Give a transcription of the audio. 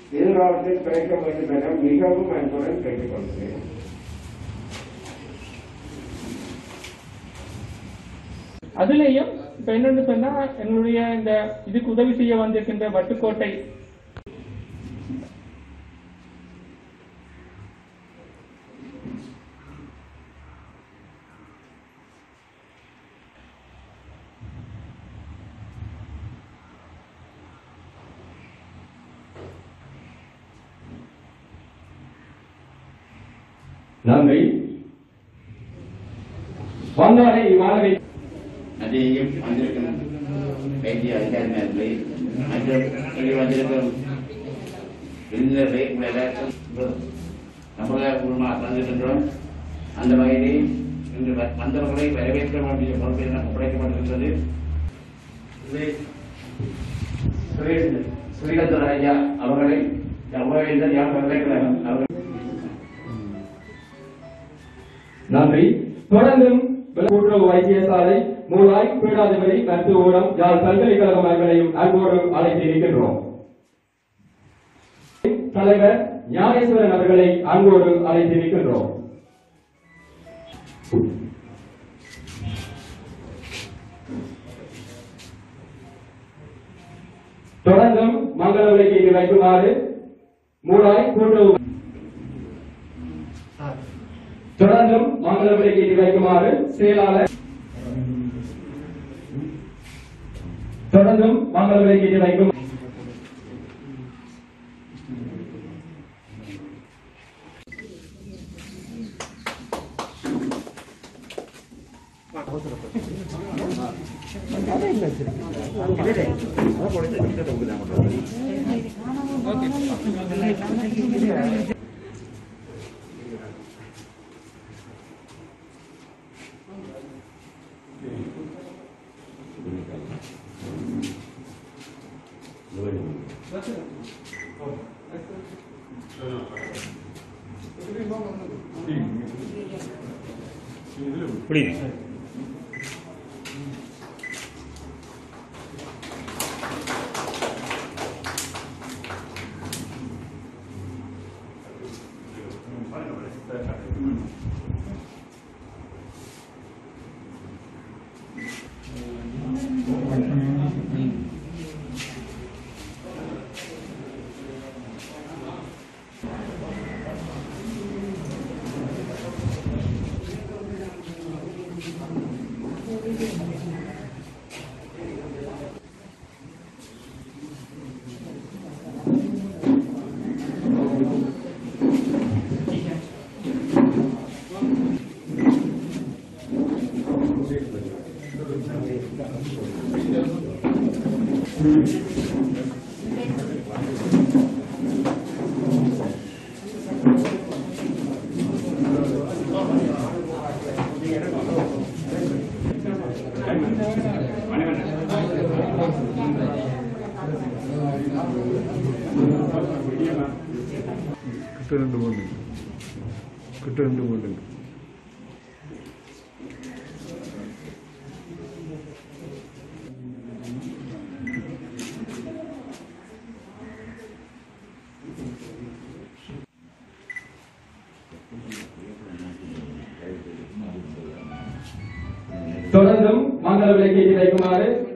எதிர்காலத்தில் கிடைக்க வேண்டும் என மிகவும் அன்புடன் கேட்டுக்கொள்கிறேன் அதுலேயும் இப்ப என்னன்னு சொன்னா எங்களுடைய இந்த இதுக்கு உதவி செய்ய வந்திருக்கின்ற வட்டுக்கோட்டை நன்றி வந்தாரை மாணவி அதையும் வந்திருக்கும் வைத்திய அதிகாரிமார்களே மற்றும் இங்கே வந்திருக்கும் இளைஞர்களே உங்கள் எல்லாருக்கும் நம்மளாக குழுமாக வந்திருக்கின்றோம் அந்த வகையிலே இன்று வ- வந்தவர்களை வரவேற்க வேண்டிய பொறுப்பு எனக்கு ஒப்படைக்கப்பட்டிருக்கிறது இது சுரேஷ் ஸ்ரீகந்தர் ஐயா அவர்களை உபவேந்தர் யார் பல்கலைக்கழகம் அவர்கள் நன்றி தொடர்ந்தும் கூட்டுறவு வைத்தியசாலை மூலாய் பீடாதிபதி மருத்துவம் யாழ் பல்கலைக்கழகம் அவர்களையும் அன்போடும் அழைத்திருக்கின்றோம் தலைவர் ஞானேஸ்வரன் அவர்களை அன்போடு அழைத்திருக்கின்றோம் தொடர்ந்தும் மங்கள விலைக்கு வைக்குமாறு மூலாய் கூட்டுறவு தொடர்ந்தும் மங்கள விலைக்கு வைக்குமாறு செயலாளர் தொடர்ந்தும் மங்கள விலைக்கு வைக்கும் கிட்ட ரெண்டு போண்டு கிட்ட ரெண்டு போண்டு தொடர்ந்தும் மங்கள விலைக்கு வைக்குமாறு